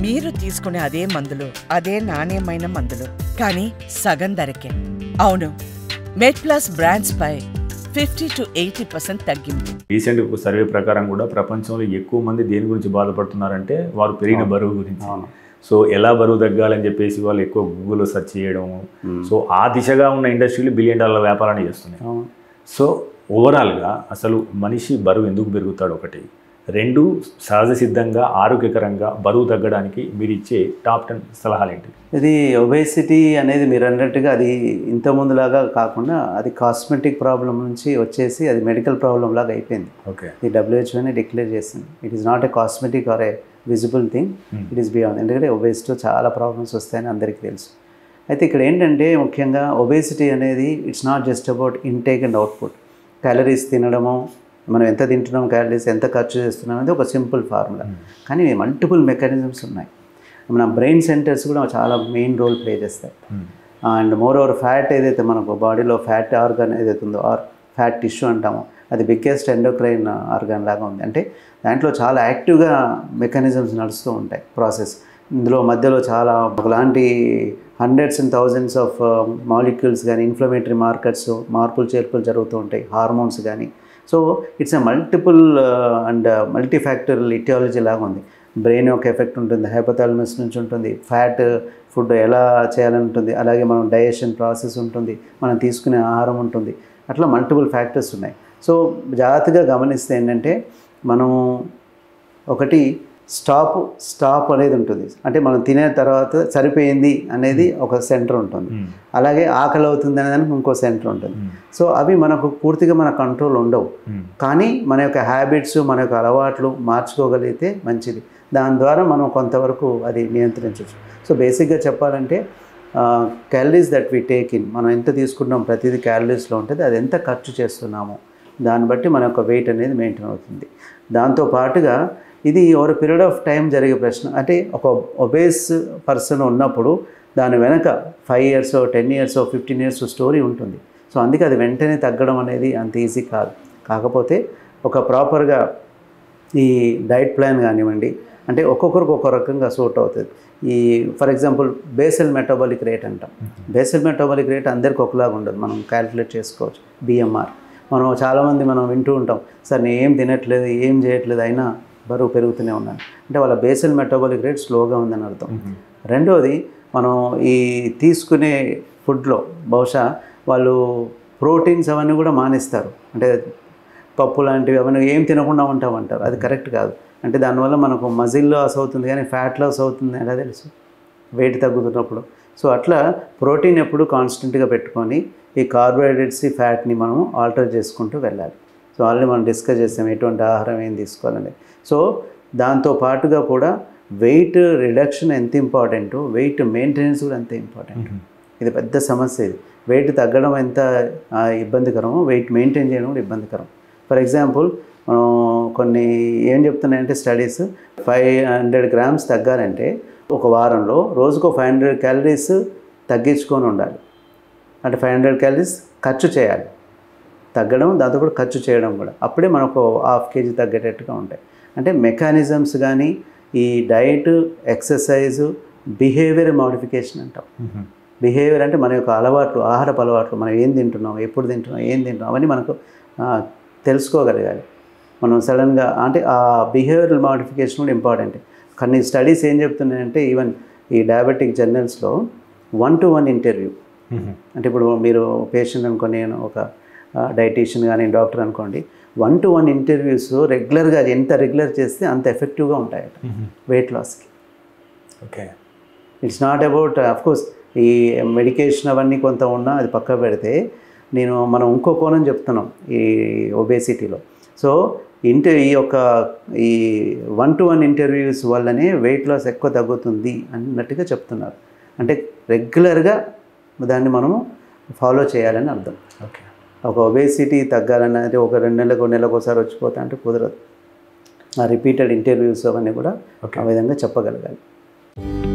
మీరు తీసుకునే అదే మందులు అదే నాణ్యమైన మందులు కానీ సగం ధరకే అవును మెడ్ ప్లస్ బ్రాండ్స్ పై ఫిఫ్టీ టు ఎయిటీ పర్సెంట్ తగ్గింపు రీసెంట్ ఒక సర్వే ప్రకారం కూడా ప్రపంచంలో ఎక్కువ మంది దేని గురించి బాధపడుతున్నారంటే వారు పెరిగిన అవును. బరువు గురించి అవును సో ఎలా బరువు తగ్గాలని చెప్పేసి వాళ్ళు ఎక్కువ గూగుల్లో సెర్చ్ చేయడం మ్మ్. సో ఆ దిశగా ఉన్న ఇండస్ట్రీలు బిలియన్ డాలర్ల వ్యాపారాన్ని చేస్తున్నాయి అవును సో ఓవరాల్గా అసలు మనిషి బరువు ఎందుకు పెరుగుతాడు ఒకటి రెండు సహజ సిద్ధంగా ఆరోగ్యకరంగా బరువు తగ్గడానికి మీరు ఇచ్చే టాప్ టెన్ సలహాలు ఏంటి ఇది ఒబేసిటీ అనేది మీరు అన్నట్టుగా అది ఇంత ముందులాగా కాకుండా అది కాస్మెటిక్ ప్రాబ్లం నుంచి వచ్చేసి అది మెడికల్ ప్రాబ్లం లాగా అయిపోయింది ఓకే ఈ డబ్ల్యూహెచ్ఓనే డిక్లేర్ చేసింది it is not a cosmetic or a visible thing it is beyond ఎందుకంటే ఒబేసిటీ చాలా ప్రాబ్లమ్స్ వస్తాయని అందరికీ తెలుసు అయితే ఇక్కడ ఏంటంటే ముఖ్యంగా ఒబేసిటీ అనేది it's not just about intake and output calories తినడము మనం ఎంత తింటున్నాం క్యాలరీస్ ఎంత ఖర్చు చేస్తున్నాం అనేది ఒక సింపుల్ ఫార్ములా కానీ మల్టిపుల్ మెకానిజమ్స్ ఉన్నాయి మన బ్రెయిన్ సెంటర్స్ కూడా చాలా మెయిన్ రోల్ ప్లే చేస్తాయి అండ్ మోర్ ఓవర్ ఫ్యాట్ ఏదైతే మనకు బాడీలో ఫ్యాట్ ఆర్గాన్ ఏదైతే ఉందో ఆర్ ఫ్యాట్ టిష్యూ అంటామో అది బిగ్గెస్ట్ ఎండోక్రైన్ ఆర్గాన్ లాగా ఉంది అంటే దాంట్లో చాలా యాక్టివ్గా మెకానిజమ్స్ నడుస్తూ ఉంటాయి ప్రాసెస్ ఇందులో మధ్యలో చాలా ఒకలాంటి hundreds and thousands of molecules కానీ ఇన్ఫ్లమేటరీ మార్కర్స్ మార్పులు చేర్పులు జరుగుతూ ఉంటాయి హార్మోన్స్ కానీ so it's a multiple and multifactorial aetiology లాగా ఉంది బ్రెయిన్ యొక్క ఎఫెక్ట్ ఉంటుంది హైపోథాలమస్ నుంచి ఉంటుంది ఫ్యాట్ ఫుడ్ ఎలా చేయాలని ఉంటుంది అలాగే మనం డైజెషన్ ప్రాసెస్ ఉంటుంది మనం తీసుకునే ఆహారం ఉంటుంది అట్లా మల్టిపుల్ ఫ్యాక్టర్స్ ఉన్నాయి సో జాగ్రత్తగా గమనిస్తే ఏంటంటే మనం ఒకటి స్టాప్ స్టాప్ అనేది ఉంటుంది అంటే మనం తినే తర్వాత సరిపోయింది అనేది ఒక సెంటర్ ఉంటుంది అలాగే ఆకలి అవుతుంది అనే దానికి ఇంకో సెంటర్ ఉంటుంది సో అవి మనకు పూర్తిగా మన కంట్రోల్ ఉండవు కానీ మన యొక్క హ్యాబిట్స్ మన యొక్క అలవాట్లు మార్చుకోగలిగితే మంచిది దాని ద్వారా మనం కొంతవరకు అది నియంత్రించవచ్చు సో బేసిక్గా చెప్పాలంటే calories that we take in మనం ఎంత తీసుకుంటాం ప్రతిదీ క్యాలరీస్లో ఉంటుంది అది ఎంత ఖర్చు చేస్తున్నాము దాన్ని బట్టి మన యొక్క వెయిట్ అనేది మెయింటైన్ అవుతుంది దాంతో పాటుగా ఇది ఓవర్ పీరియడ్ ఆఫ్ టైం జరిగే ప్రశ్న అంటే ఒక ఒబేస్ పర్సన్ ఉన్నప్పుడు దాని వెనక five years ten years fifteen years story ఉంటుంది సో అందుకే అది వెంటనే తగ్గడం అనేది అంత ఈజీ కాదు కాకపోతే ఒక ప్రాపర్గా ఈ డైట్ ప్లాన్ కానివ్వండి అంటే ఒక్కొక్కరికి ఒక్కో రకంగా సూట్ అవుతుంది ఈ for example basal metabolic rate అంటాం బేసల్ మెటాబాలిక్ రేట్ అందరికి ఒకలాగా ఉండదు మనం క్యాలిక్యులేట్ చేసుకోవచ్చు బిఎంఆర్ మనం చాలామంది మనం వింటూ ఉంటాం సార్ నేను ఏం తినట్లేదు ఏం చేయట్లేదు అయినా బరువు పెరుగుతూనే ఉన్నాను అంటే వాళ్ళ బేసల్ మెటాబాలిక్ రేట్ స్లోగా ఉందని అర్థం రెండోది మనం ఈ తీసుకునే ఫుడ్లో బహుశా వాళ్ళు ప్రోటీన్స్ అవన్నీ కూడా మానేస్తారు అంటే పప్పు లాంటివి అవన్నీ ఏం తినకుండా ఉంటామంటారు అది కరెక్ట్ కాదు అంటే దానివల్ల మనకు మజిల్ లాస్ అవుతుంది కానీ ఫ్యాట్ లాస్ అవుతుంది ఎలా తెలుసు వెయిట్ తగ్గుతున్నప్పుడు సో అట్లా ప్రోటీన్ ఎప్పుడు కాన్స్టెంట్గా పెట్టుకొని ఈ కార్బోహైడ్రేట్స్ ఈ ఫ్యాట్ని మనం ఆల్టర్ చేసుకుంటూ వెళ్ళాలి సో ఆల్రెడీ మనం డిస్కస్ చేసాం ఎటువంటి ఆహారం ఏం తీసుకోవాలని సో దాంతో పాటుగా కూడా వెయిట్ రిడక్షన్ ఎంత ఇంపార్టెంటో వెయిట్ మెయింటెనెన్స్ కూడా అంతే ఇంపార్టెంట్ ఇది పెద్ద సమస్య ఇది వెయిట్ తగ్గడం ఎంత ఆ, ఇబ్బందికరమో వెయిట్ మెయింటైన్ చేయడం కూడా ఇబ్బందికరం ఫర్ ఎగ్జాంపుల్ మనం కొన్ని ఏం చెప్తున్నాయంటే స్టడీస్ ఫైవ్ హండ్రెడ్ గ్రామ్స్ తగ్గాలంటే ఒక వారంలో రోజుకు ఫైవ్ హండ్రెడ్ క్యాలరీస్ తగ్గించుకొని ఉండాలి అంటే ఫైవ్ హండ్రెడ్ క్యాలరీస్ ఖర్చు చేయాలి తగ్గడం దాంతో కూడా ఖర్చు చేయడం కూడా అప్పుడే మనకు హాఫ్ కేజీ తగ్గేటట్టుగా ఉంటాయి అంటే మెకానిజమ్స్ కానీ ఈ డైట్ ఎక్సర్సైజ్ బిహేవియర్ మోడిఫికేషన్ అంటాం బిహేవియర్ అంటే మన యొక్క అలవాట్లు ఆహారపు అలవాట్లు మనం ఏం తింటున్నాం ఎప్పుడు తింటున్నాం ఏం తింటున్నాం అవన్నీ మనకు ఆ, తెలుసుకోగలగాలి మనం సడన్గా అంటే ఆ బిహేవియరల్ మోడిఫికేషన్ కూడా ఇంపార్టెంట్ కానీ స్టడీస్ ఏం చెప్తున్నాయంటే ఈవెన్ ఈ డయాబెటిక్ జర్నల్స్లో వన్ టు వన్ ఇంటర్వ్యూ అంటే ఇప్పుడు మీరు పేషెంట్ అనుకోండి నేను ఒక డైటీషియన్ కానీ డాక్టర్ అనుకోండి వన్ టు వన్ ఇంటర్వ్యూస్ రెగ్యులర్గా ఎంత రెగ్యులర్ చేస్తే అంత ఎఫెక్టివ్గా ఉంటాయట వెయిట్ లాస్కి okay it's not about course ఈ మెడికేషన్ అవన్నీ కొంత ఉన్నా అది పక్క పెడితే నేను మనం ఇంకో కోణం చెప్తున్నాం ఈ ఒబేసిటీలో సో ఇంట ఈ యొక్క ఈ వన్ టు వన్ ఇంటర్వ్యూస్ వల్లనే వెయిట్ లాస్ ఎక్కువ తగ్గుతుంది అన్నట్టుగా చెప్తున్నారు అంటే రెగ్యులర్గా దాన్ని మనము ఫాలో చేయాలని అర్థం ఓకే ఒక ఒబేసిటీ తగ్గాలని అంటే ఒక రెండు నెలలకు నెలకు ఒకసారి వచ్చిపోతా అంటే కుదరదు ఆ రిపీటెడ్ ఇంటర్వ్యూస్ అవన్నీ కూడా Okay. ఆ విధంగా చెప్పగలగాలి